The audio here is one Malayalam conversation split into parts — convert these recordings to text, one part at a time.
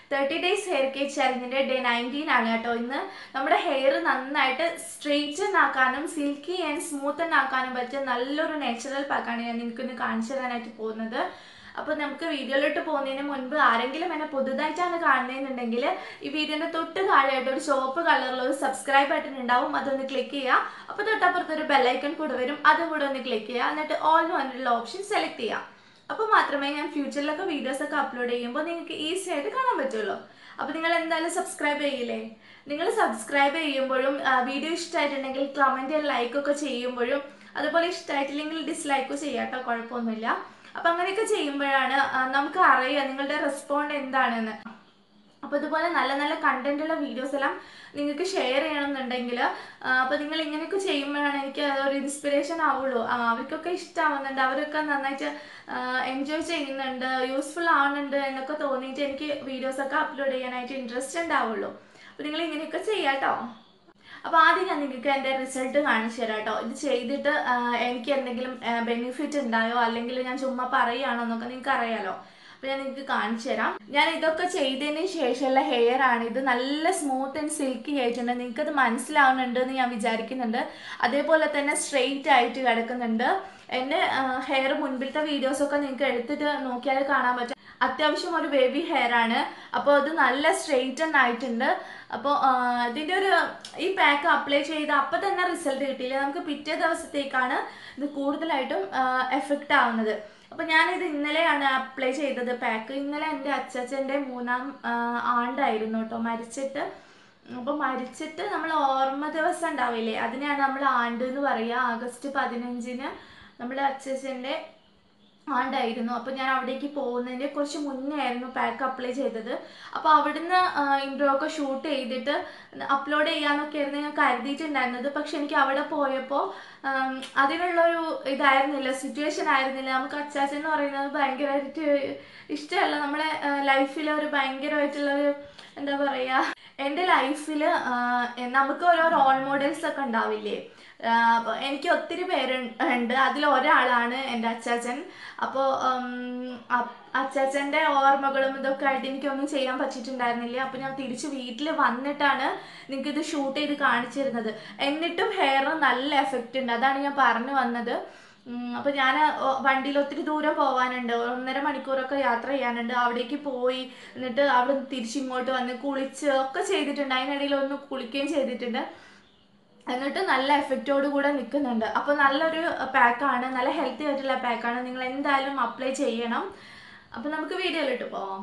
തേർട്ടി ഡേയ്സ് ഹെയർ കെയർ ചലഞ്ചിന്റെ ഡേ നയൻറ്റീൻ ആണ് കേട്ടോ ഇന്ന് നമ്മുടെ ഹെയർ നന്നായിട്ട് സ്ട്രെയിറ്റൻ ആക്കാനും സിൽക്കി ആൻഡ് സ്മൂത്തൻ ആക്കാനും പറ്റിയ നല്ലൊരു നാച്ചുറൽ പാക്കാണ് ഞാൻ നിങ്ങൾക്ക് ഇന്ന് കാണിച്ചു തരാനായിട്ട് പോകുന്നത് അപ്പോൾ നമുക്ക് വീഡിയോയിലോട്ട് പോകുന്നതിന് മുൻപ് ആരെങ്കിലും എന്നെ പുതുതായിട്ടാണ് കാണുന്നതെന്നുണ്ടെങ്കിൽ ഈ വീഡിയോന്റെ തൊട്ട് താഴെയായിട്ട് ഒരു ചുവപ്പ് കളറിലുള്ള ഒരു സബ്സ്ക്രൈബ് ബട്ടൺ ഉണ്ടാവും അതൊന്ന് ക്ലിക്ക് ചെയ്യുക അപ്പോൾ തൊട്ടപ്പുറത്ത് ഒരു ബെല്ലൈക്കൺ കൂടെ വരും അതും കൂടെ ഒന്ന് ക്ലിക്ക് ചെയ്യുക എന്നിട്ട് ഓൾ വന്നിട്ടുള്ള ഓപ്ഷൻ സെലക്ട് ചെയ്യുക അപ്പോൾ മാത്രമേ ഞാൻ ഫ്യൂച്ചറിലൊക്കെ വീഡിയോസ് ഒക്കെ അപ്ലോഡ് ചെയ്യുമ്പോൾ നിങ്ങൾക്ക് ഈസി ആയിട്ട് കാണാൻ പറ്റുള്ളൂ അപ്പോൾ നിങ്ങൾ എന്തായാലും സബ്സ്ക്രൈബ് ചെയ്യില്ലേ നിങ്ങൾ സബ്സ്ക്രൈബ് ചെയ്യുമ്പോഴും വീഡിയോ ഇഷ്ടമായിട്ടുണ്ടെങ്കിൽ കമൻറ്റ് ലൈക്ക് ഒക്കെ ചെയ്യുമ്പോഴും അതുപോലെ ഇഷ്ടമായിട്ടില്ലെങ്കിൽ ഡിസ്ലൈക്കും ചെയ്യാം കേട്ടോ കുഴപ്പമൊന്നുമില്ല അപ്പം അങ്ങനെയൊക്കെ ചെയ്യുമ്പോഴാണ് ആ, നമുക്ക് അറിയാം നിങ്ങളുടെ റെസ്പോണ്ട് എന്താണെന്ന് അപ്പോൾ ഇതുപോലെ നല്ല നല്ല കണ്ടന്റുള്ള വീഡിയോസ് എല്ലാം നിങ്ങൾക്ക് ഷെയർ ചെയ്യണമെന്നുണ്ടെങ്കിൽ അപ്പോൾ നിങ്ങൾ ഇങ്ങനെയൊക്കെ ചെയ്യുമ്പോഴാണ് എനിക്ക് അതൊരു ഇൻസ്പിറേഷൻ ആവുള്ളൂ ആ, അവർക്കൊക്കെ ഇഷ്ടമാവുന്നുണ്ട് അവരൊക്കെ നന്നായിട്ട് എൻജോയ് ചെയ്യുന്നുണ്ട് യൂസ്ഫുൾ ആവുന്നുണ്ട് എന്നൊക്കെ തോന്നിയിട്ട് എനിക്ക് വീഡിയോസൊക്കെ അപ്ലോഡ് ചെയ്യാനായിട്ട് ഇൻട്രസ്റ്റ് ഉണ്ടാവുള്ളൂ അപ്പോൾ നിങ്ങൾ ഇങ്ങനെയൊക്കെ ചെയ്യാം കേട്ടോ അപ്പോൾ ആദ്യം ഞാൻ നിങ്ങൾക്ക് എൻ്റെ റിസൾട്ട് കാണിച്ചു തരാം കേട്ടോ ഇത് ചെയ്തിട്ട് ആ, എനിക്ക് എന്തെങ്കിലും ബെനിഫിറ്റ് ഉണ്ടായോ അല്ലെങ്കിൽ ഞാൻ ചുമ്മാ പറയുകയാണോ എന്നൊക്കെ നിങ്ങൾക്ക് അറിയാലോ അപ്പോൾ ഞാൻ നിങ്ങൾക്ക് കാണിച്ചു തരാം ഞാൻ ഇതൊക്കെ ചെയ്തതിന് ശേഷമുള്ള ഹെയർ ആണ് ഇത് നല്ല സ്മൂത്ത് ആൻഡ് സിൽക്കി ആയിട്ടുണ്ട് നിങ്ങൾക്കത് മനസ്സിലാവുന്നുണ്ട് എന്ന് ഞാൻ വിചാരിക്കുന്നുണ്ട് അതേപോലെ തന്നെ സ്ട്രെയിറ്റ് ആയിട്ട് കിടക്കുന്നുണ്ട് എൻ്റെ ഹെയർ മുൻപിലത്തെ വീഡിയോസൊക്കെ നിങ്ങൾക്ക് എടുത്തിട്ട് നോക്കിയാൽ കാണാൻ പറ്റും അത്യാവശ്യം ഒരു ബേബി ഹെയർ ആണ് അപ്പോൾ അത് നല്ല സ്ട്രെയിറ്റൻ ആയിട്ടുണ്ട് അപ്പോൾ ഇതിൻ്റെ ഒരു ഈ പാക്ക് അപ്ലൈ ചെയ്ത് അപ്പം തന്നെ റിസൾട്ട് കിട്ടിയില്ല നമുക്ക് പിറ്റേ ദിവസത്തേക്കാണ് ഇത് കൂടുതലായിട്ടും എഫക്റ്റ് ആവുന്നത് അപ്പോൾ ഞാനിത് ഇന്നലെയാണ് അപ്ലൈ ചെയ്തത് പാക്ക് ഇന്നലെ എൻ്റെ അച്ചാച്ചൻ്റെ മൂന്നാം ആ, ആണ്ടായിരുന്നു കേട്ടോ മരിച്ചിട്ട് അപ്പോൾ മരിച്ചിട്ട് നമ്മൾ ഓർമ്മ ദിവസം ഉണ്ടാവില്ലേ അതിനെയാണ് നമ്മൾ ആണ്ട് എന്ന് പറയുക ആഗസ്റ്റ് പതിനഞ്ചിന് നമ്മുടെ അച്ഛൻ്റെ ആണ്ടായിരുന്നു അപ്പോൾ ഞാൻ അവിടേക്ക് പോകുന്നതിൻ്റെ കുറച്ച് മുന്നേ ആയിരുന്നു പാക്ക് അപ്ലൈ ചെയ്തത് അപ്പോൾ അവിടുന്ന് ഇൻട്രോ ഒക്കെ ഷൂട്ട് ചെയ്തിട്ട് അപ്ലോഡ് ചെയ്യാന്നൊക്കെ ആയിരുന്നു ഞാൻ കരുതിയിട്ടുണ്ടായിരുന്നത് പക്ഷെ എനിക്ക് അവിടെ പോയപ്പോൾ ആം, അതിനുള്ളൊരു ഇതായിരുന്നില്ല സിറ്റുവേഷൻ ആയിരുന്നില്ല നമുക്ക് അച്ചാച്ചൻ എന്ന് പറയുന്നത് ഭയങ്കരമായിട്ട് ഇഷ്ടമല്ല നമ്മുടെ ലൈഫിലെ ഒരു ഭയങ്കരമായിട്ടുള്ള ഒരു എന്താ പറയുക എൻ്റെ ലൈഫിൽ നമുക്ക് ഓരോ റോൾ മോഡൽസ് ഒക്കെ ഉണ്ടാവില്ലേ ആഹ് അപ്പൊ എനിക്ക് ഒത്തിരി പേരുണ്ട് അതിൽ ഒരാളാണ് എൻ്റെ അച്ചാച്ചൻ അപ്പോൾ അച്ചാച്ചൻ്റെ ഓർമ്മകളും ഇതൊക്കെ ആയിട്ട് എനിക്കൊന്നും ചെയ്യാൻ പറ്റിയിട്ടുണ്ടായിരുന്നില്ല അപ്പോൾ ഞാൻ തിരിച്ച് വീട്ടിൽ വന്നിട്ടാണ് നിങ്ങൾക്ക് ഇത് ഷൂട്ട് ചെയ്ത് കാണിച്ചിരുന്നത് എന്നിട്ടും ഹെയർ നല്ല എഫക്റ്റ് ഉണ്ട് അതാണ് ഞാൻ പറഞ്ഞു വന്നത് ഉം, അപ്പൊ ഞാൻ വണ്ടിയിൽ ഒത്തിരി ദൂരം പോകാനുണ്ട് ഒന്നര മണിക്കൂറൊക്കെ യാത്ര ചെയ്യാനുണ്ട് അവിടേക്ക് പോയി എന്നിട്ട് അവിടെ തിരിച്ചിങ്ങോട്ട് വന്ന് കുളിച്ച് ഒക്കെ ചെയ്തിട്ടുണ്ട് അതിനിടയിൽ ഒന്ന് കുളിക്കുകയും ചെയ്തിട്ടുണ്ട് എന്നിട്ട് നല്ല എഫക്റ്റോട് കൂടെ നിൽക്കുന്നുണ്ട് അപ്പോൾ നല്ലൊരു പാക്കാണ് നല്ല ഹെൽത്തി ആയിട്ടുള്ള പാക്കാണ് നിങ്ങൾ എന്തായാലും അപ്ലൈ ചെയ്യണം അപ്പോൾ നമുക്ക് വീഡിയോയിലിട്ട് പോവാം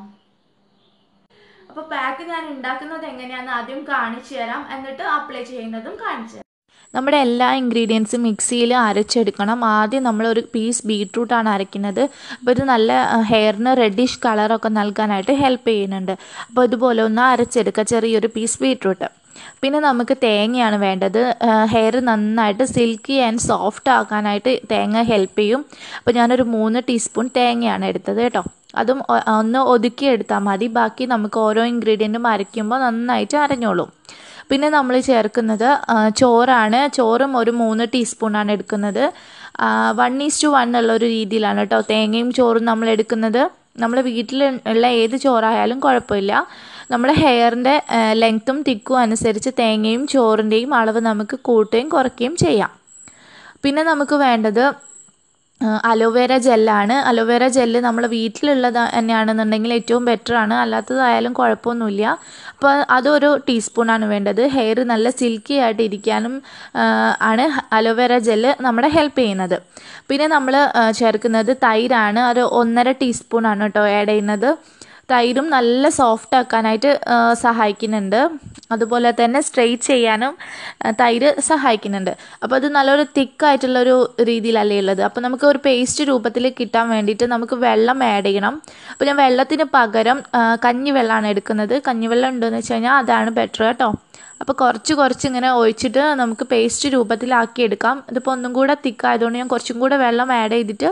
അപ്പോൾ പാക്ക് ഞാൻ ഉണ്ടാക്കുന്നത് എങ്ങനെയാണെന്ന് ആദ്യം കാണിച്ചു തരാം എന്നിട്ട് അപ്ലൈ ചെയ്യുന്നതും കാണിച്ചു തരാം നമ്മുടെ എല്ലാ ഇൻഗ്രീഡിയൻസും മിക്സിയിൽ അരച്ചെടുക്കണം ആദ്യം നമ്മൾ ഒരു പീസ് ബീട്രൂട്ടാണ് അരയ്ക്കുന്നത് അപ്പോൾ ഇത് നല്ല ഹെയറിന് റെഡിഷ് കളറൊക്കെ നൽകാനായിട്ട് ഹെൽപ്പ് ചെയ്യുന്നുണ്ട് അപ്പോൾ ഇതുപോലെ ഒന്ന് അരച്ചെടുക്കുക ചെറിയൊരു പീസ് ബീട്രൂട്ട് പിന്നെ നമുക്ക് തേങ്ങയാണ് വേണ്ടത് ഹെയർ നന്നായിട്ട് സിൽക്കി ആൻഡ് സോഫ്റ്റ് ആക്കാനായിട്ട് തേങ്ങ ഹെൽപ്പ് ചെയ്യും അപ്പോൾ ഞാനൊരു മൂന്ന് ടീസ്പൂൺ തേങ്ങയാണ് എടുത്തത് കേട്ടോ അതും ഒ- ഒന്ന് ഒതുക്കി എടുത്താൽ മതി ബാക്കി നമുക്ക് ഓരോ ഇൻഗ്രീഡിയൻറ്റും അരയ്ക്കുമ്പോൾ നന്നായിട്ട് അരഞ്ഞോളും പിന്നെ നമ്മൾ ചേർക്കുന്നത് ആ, ചോറാണ് ചോറും ഒരു മൂന്ന് ടീസ്പൂണാണ് എടുക്കുന്നത് വൺ ഈസ് ടു വൺ ഉള്ള ഒരു രീതിയിലാണ് കേട്ടോ തേങ്ങയും ചോറും നമ്മൾ എടുക്കുന്നത് നമ്മൾ വീട്ടിൽ ഉള്ള ഏത് ചോറായാലും കുഴപ്പമില്ല നമ്മുടെ ഹെയറിൻ്റെ ലെങ്ത്തും തിക്കും അനുസരിച്ച് തേങ്ങയും ചോറിൻ്റെയും അളവ് നമുക്ക് കൂട്ടുകയും കുറയ്ക്കുകയും ചെയ്യാം പിന്നെ നമുക്ക് വേണ്ടത് അലോവേര ജെല്ലാണ് അലോവേര ജെല്ല് നമ്മൾ വീട്ടിലുള്ളത് തന്നെയാണെന്നുണ്ടെങ്കിൽ ഏറ്റവും ബെറ്റർ ആണ് അല്ലാത്തതായാലും കുഴപ്പമൊന്നുമില്ല അപ്പോൾ അതൊരു ടീസ്പൂണാണ് വേണ്ടത് ഹെയർ നല്ല സിൽക്കി ആയിട്ട് ഇരിക്കാനും ആ, ആണ് അലോവേര ജെല്ല് നമ്മളെ ഹെൽപ്പ് ചെയ്യുന്നത് പിന്നെ നമ്മൾ ചേർക്കുന്നത് തൈരാണ് ഒരു ഒന്നര ടീസ്പൂണാണ് കേട്ടോ ആഡ് ചെയ്യുന്നത് തൈരും നല്ല സോഫ്റ്റ് ആക്കാനായിട്ട് ആ, സഹായിക്കുന്നുണ്ട് അതുപോലെ തന്നെ സ്ട്രെയിറ്റ് ചെയ്യാനും ആ, തൈര് സഹായിക്കുന്നുണ്ട് അപ്പോൾ അത് നല്ലൊരു തിക്കായിട്ടുള്ളൊരു രീതിയിലല്ലേ ഉള്ളത് അപ്പോൾ നമുക്ക് ഒരു പേസ്റ്റ് രൂപത്തിൽ കിട്ടാൻ വേണ്ടിയിട്ട് നമുക്ക് വെള്ളം ആഡ് ചെയ്യണം അപ്പോൾ ഞാൻ വെള്ളത്തിന് പകരം ആ, കഞ്ഞിവെള്ളമാണ് എടുക്കുന്നത് കഞ്ഞിവെള്ളം ഉണ്ടെന്ന് വെച്ച് കഴിഞ്ഞാൽ അതാണ് ബെറ്റർ കേട്ടോ അപ്പോൾ കുറച്ച് കുറച്ച് ഇങ്ങനെ ഒഴിച്ചിട്ട് നമുക്ക് പേസ്റ്റ് രൂപത്തിലാക്കി എടുക്കാം ഇതിപ്പോൾ ഒന്നും കൂടെ തിക്കായതുകൊണ്ട് ഞാൻ കുറച്ചും കൂടെ വെള്ളം ആഡ് ചെയ്തിട്ട്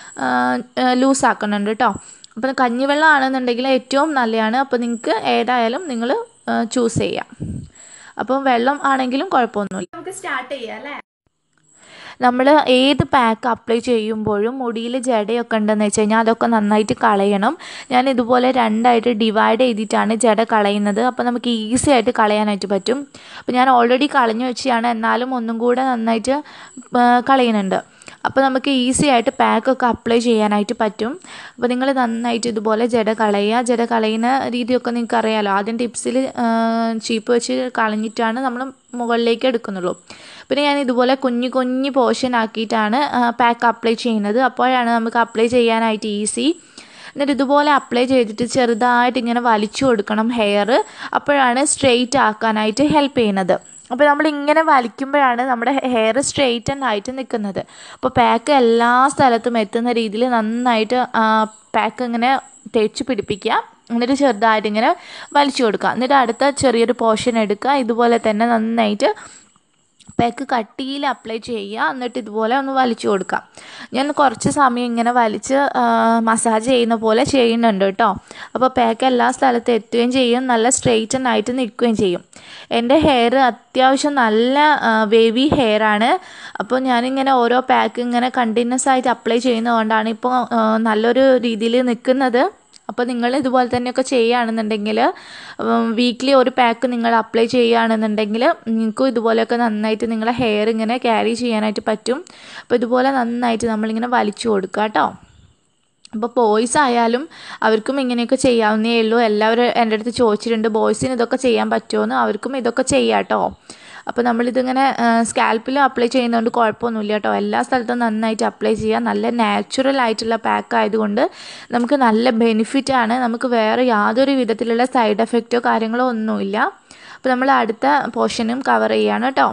ലൂസ് ആക്കുന്നുണ്ട് കേട്ടോ അപ്പോൾ കഞ്ഞിവെള്ളം ആണെന്നുണ്ടെങ്കിൽ ഏറ്റവും നല്ലതാണ് അപ്പോൾ നിങ്ങൾക്ക് ഏതായാലും നിങ്ങൾ ചൂസ് ചെയ്യാം അപ്പം വെള്ളം ആണെങ്കിലും കുഴപ്പമൊന്നുമില്ല നമുക്ക് സ്റ്റാർട്ട് ചെയ്യാം അല്ലേ നമ്മൾ ഏത് പാക്ക് അപ്ലൈ ചെയ്യുമ്പോഴും മുടിയിൽ ജടയൊക്കെ ഉണ്ടെന്ന് വെച്ച് കഴിഞ്ഞാൽ അതൊക്കെ നന്നായിട്ട് കളയണം ഞാൻ ഇതുപോലെ രണ്ടായിട്ട് ഡിവൈഡ് ചെയ്തിട്ടാണ് ജട കളയുന്നത് അപ്പോൾ നമുക്ക് ഈസി ആയിട്ട് കളയാനായിട്ട് പറ്റും അപ്പോൾ ഞാൻ ഓൾറെഡി കളഞ്ഞു വെച്ചാണ് എന്നാലും ഒന്നും കൂടെ നന്നായിട്ട് കളയുന്നുണ്ട് അപ്പോൾ നമുക്ക് ഈസി ആയിട്ട് പാക്കൊക്കെ അപ്ലൈ ചെയ്യാനായിട്ട് പറ്റും അപ്പോൾ നിങ്ങൾ നന്നായിട്ട് ഇതുപോലെ ജട കളയുക ജട കളയുന്ന രീതിയൊക്കെ നിങ്ങൾക്ക് അറിയാമല്ലോ ആദ്യം ടിപ്സിൽ ചീപ്പ് വെച്ച് കളഞ്ഞിട്ടാണ് നമ്മൾ മുകളിലേക്ക് എടുക്കുന്നുള്ളൂ പിന്നെ ഞാൻ ഇതുപോലെ കുഞ്ഞു കുഞ്ഞു പോർഷൻ ആക്കിയിട്ടാണ് പാക്ക് അപ്ലൈ ചെയ്യുന്നത് അപ്പോഴാണ് നമുക്ക് അപ്ലൈ ചെയ്യാനായിട്ട് ഈസി എന്നിട്ട് ഇതുപോലെ അപ്ലൈ ചെയ്തിട്ട് ചെറുതായിട്ട് ഇങ്ങനെ വലിച്ചു കൊടുക്കണം ഹെയർ അപ്പോഴാണ് സ്ട്രെയിറ്റ് ആക്കാനായിട്ട് ഹെൽപ്പ് ചെയ്യുന്നത് അപ്പോൾ നമ്മൾ ഇങ്ങനെ വലിക്കുമ്പോഴാണ് നമ്മുടെ ഹെയർ സ്ട്രെയിറ്റൻ ആയിട്ട് നിൽക്കുന്നത് അപ്പോൾ പാക്ക് എല്ലാ സ്ഥലത്തും എത്തുന്ന രീതിയിൽ നന്നായിട്ട് പാക്ക് ഇങ്ങനെ തേച്ച് പിടിപ്പിക്കുക എന്നിട്ട് ചെറുതായിട്ട് ഇങ്ങനെ വലിച്ചു കൊടുക്കുക എന്നിട്ട് അടുത്ത ചെറിയൊരു പോർഷൻ എടുക്കുക ഇതുപോലെ തന്നെ നന്നായിട്ട് പാക്ക് കട്ടിയിൽ അപ്ലൈ ചെയ്യുക എന്നിട്ട് ഇതുപോലെ ഒന്ന് വലിച്ചു കൊടുക്കാം ഞാൻ കുറച്ച് സമയം ഇങ്ങനെ വലിച്ച് മസാജ് ചെയ്യുന്ന പോലെ ചെയ്യുന്നുണ്ട് കേട്ടോ അപ്പോൾ പാക്ക് എല്ലാ സ്ഥലത്തും എത്തുകയും ചെയ്യും നല്ല സ്ട്രെയിറ്റൻ ആയിട്ട് നിൽക്കുകയും ചെയ്യും എൻ്റെ ഹെയർ അത്യാവശ്യം നല്ല വേവി ഹെയർ ആണ് അപ്പോൾ ഞാനിങ്ങനെ ഓരോ പാക്ക് ഇങ്ങനെ കണ്ടിന്യൂസ് ആയിട്ട് അപ്ലൈ ചെയ്യുന്നതുകൊണ്ടാണ് ഇപ്പോൾ നല്ലൊരു രീതിയിൽ നിൽക്കുന്നത് അപ്പോൾ നിങ്ങൾ ഇതുപോലെ തന്നെയൊക്കെ ചെയ്യുകയാണെന്നുണ്ടെങ്കിൽ വീക്ക്ലി ഒരു പാക്ക് നിങ്ങൾ അപ്ലൈ ചെയ്യുകയാണെന്നുണ്ടെങ്കിൽ നിങ്ങൾക്കും ഇതുപോലെയൊക്കെ നന്നായിട്ട് നിങ്ങളെ ഹെയർ ഇങ്ങനെ ക്യാരി ചെയ്യാനായിട്ട് പറ്റും അപ്പോൾ ഇതുപോലെ നന്നായിട്ട് നമ്മളിങ്ങനെ വലിച്ചു കൊടുക്കുക കേട്ടോ അപ്പോൾ ബോയ്സ് ആയാലും അവർക്കും ഇങ്ങനെയൊക്കെ ചെയ്യാവുന്നേ ഉള്ളൂ എല്ലാവരും എൻ്റെ അടുത്ത് ചോദിച്ചിട്ടുണ്ട് ബോയ്സിന് ഇതൊക്കെ ചെയ്യാൻ പറ്റുമോ അവർക്കും ഇതൊക്കെ ചെയ്യാം കേട്ടോ അപ്പോൾ നമ്മളിതിങ്ങനെ സ്കാൽപ്പിലും അപ്ലൈ ചെയ്യുന്നതുകൊണ്ട് കുഴപ്പമൊന്നുമില്ല കേട്ടോ എല്ലാ സ്ഥലത്തും നന്നായിട്ട് അപ്ലൈ ചെയ്യുക നല്ല നാച്ചുറൽ ആയിട്ടുള്ള പാക്ക് ആയതുകൊണ്ട് നമുക്ക് നല്ല ബെനിഫിറ്റാണ് നമുക്ക് വേറെ യാതൊരു വിധത്തിലുള്ള സൈഡ് എഫക്റ്റോ കാര്യങ്ങളോ ഒന്നുമില്ല അപ്പോൾ നമ്മൾ അടുത്ത പോർഷനും കവർ ചെയ്യാണ് കേട്ടോ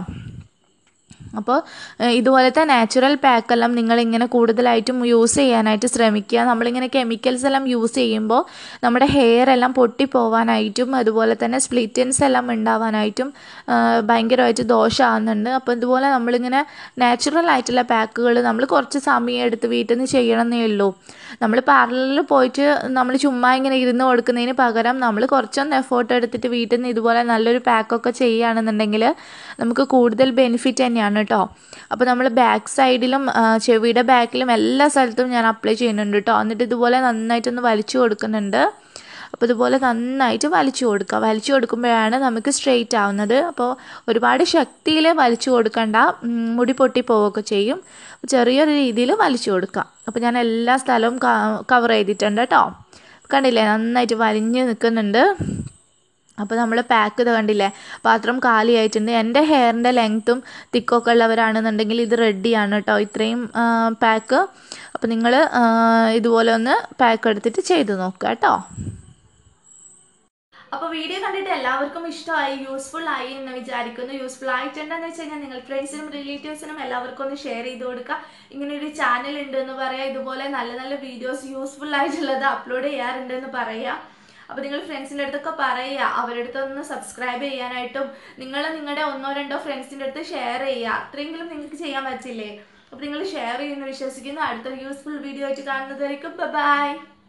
അപ്പോൾ ഇതുപോലത്തെ നാച്ചുറൽ പാക്കെല്ലാം നിങ്ങളിങ്ങനെ കൂടുതലായിട്ടും യൂസ് ചെയ്യാനായിട്ട് ശ്രമിക്കുക നമ്മളിങ്ങനെ കെമിക്കൽസ് എല്ലാം യൂസ് ചെയ്യുമ്പോൾ നമ്മുടെ ഹെയർ എല്ലാം പൊട്ടിപ്പോവാനായിട്ടും അതുപോലെ തന്നെ സ്പ്ലിറ്റൻസ് എല്ലാം ഉണ്ടാവാനായിട്ടും ഭയങ്കരമായിട്ട് ദോഷമാകുന്നുണ്ട് അപ്പോൾ ഇതുപോലെ നമ്മളിങ്ങനെ നാച്ചുറൽ ആയിട്ടുള്ള പാക്കുകൾ നമ്മൾ കുറച്ച് സമയം എടുത്ത് വീട്ടിൽ നിന്ന് ചെയ്യണമെന്നേ ഉള്ളൂ നമ്മൾ പാർലറിൽ പോയിട്ട് നമ്മൾ ചുമ്മാ ഇങ്ങനെ ഇരുന്ന് കൊടുക്കുന്നതിന് പകരം നമ്മൾ കുറച്ചൊന്ന് എഫേർട്ട് എടുത്തിട്ട് വീട്ടിൽ നിന്ന് ഇതുപോലെ നല്ലൊരു പാക്കൊക്കെ ചെയ്യുകയാണെന്നുണ്ടെങ്കിൽ നമുക്ക് കൂടുതൽ ബെനിഫിറ്റ് തന്നെയാണ് കേട്ടോ അപ്പോൾ നമ്മൾ ബാക്ക് സൈഡിലും ചെവിയുടെ ബാക്കിലും എല്ലാ സ്ഥലത്തും ഞാൻ അപ്ലൈ ചെയ്യുന്നുണ്ട് കേട്ടോ എന്നിട്ട് ഇതുപോലെ നന്നായിട്ടൊന്ന് വലിച്ചു കൊടുക്കുന്നുണ്ട് അപ്പോൾ ഇതുപോലെ നന്നായിട്ട് വലിച്ചു കൊടുക്കുക വലിച്ചു കൊടുക്കുമ്പോഴാണ് നമുക്ക് സ്ട്രെയിറ്റ് ആവുന്നത് അപ്പോൾ ഒരുപാട് ശക്തിയിൽ വലിച്ചു കൊടുക്കണ്ട മുടി പൊട്ടി പോവുകയൊക്കെ ചെയ്യും ചെറിയൊരു രീതിയിൽ വലിച്ചു കൊടുക്കുക അപ്പോൾ ഞാൻ എല്ലാ സ്ഥലവും കവർ ചെയ്തിട്ടുണ്ട് കേട്ടോ കണ്ടില്ലേ നന്നായിട്ട് വലിഞ്ഞ് നിൽക്കുന്നുണ്ട് അപ്പോൾ നമ്മൾ പാക്ക് ഇത് കണ്ടില്ലേ പാത്രം കാലിയായിട്ടുണ്ട് എൻ്റെ ഹെയറിൻ്റെ ലെങ്ത്തും തിക്കൊക്കെ ഉള്ളവരാണെന്നുണ്ടെങ്കിൽ ഇത് റെഡിയാണ് കേട്ടോ ഇത്രയും പാക്ക് അപ്പോൾ നിങ്ങൾ ഇതുപോലെ ഒന്ന് പാക്ക് എടുത്തിട്ട് ചെയ്ത് നോക്കുക കേട്ടോ അപ്പോൾ വീഡിയോ കണ്ടിട്ട് എല്ലാവർക്കും ഇഷ്ടമായി യൂസ്ഫുൾ ആയി എന്ന് വിചാരിക്കുന്നു യൂസ്ഫുൾ ആയിട്ടുണ്ടെന്ന് വെച്ച് കഴിഞ്ഞാൽ നിങ്ങൾ ഫ്രണ്ട്സിനും റിലേറ്റീവ്സിനും എല്ലാവർക്കും ഒന്ന് ഷെയർ ചെയ്ത് കൊടുക്കുക ഇങ്ങനെ ഒരു ചാനൽ ഉണ്ട് എന്ന് പറയാം ഇതുപോലെ നല്ല നല്ല വീഡിയോസ് യൂസ്ഫുൾ ആയിട്ടുള്ളത് അപ്ലോഡ് ചെയ്യാറുണ്ട് എന്ന് പറയാം അപ്പോൾ നിങ്ങൾ ഫ്രണ്ട്സിൻ്റെ അടുത്തൊക്കെ പറയുക അവരുടെ അടുത്തൊന്ന് സബ്സ്ക്രൈബ് ചെയ്യാനായിട്ടും നിങ്ങൾ നിങ്ങളുടെ ഒന്നോ രണ്ടോ ഫ്രണ്ട്സിൻ്റെ അടുത്ത് ഷെയർ ചെയ്യുക അത്രയെങ്കിലും നിങ്ങൾക്ക് ചെയ്യാൻ പറ്റില്ലേ അപ്പോൾ നിങ്ങൾ ഷെയർ ചെയ്യുന്നു വിശ്വസിക്കുന്നു അടുത്തൊരു യൂസ്ഫുൾ വീഡിയോ ആയിട്ട് കാണുന്നതായിരിക്കും ബൈ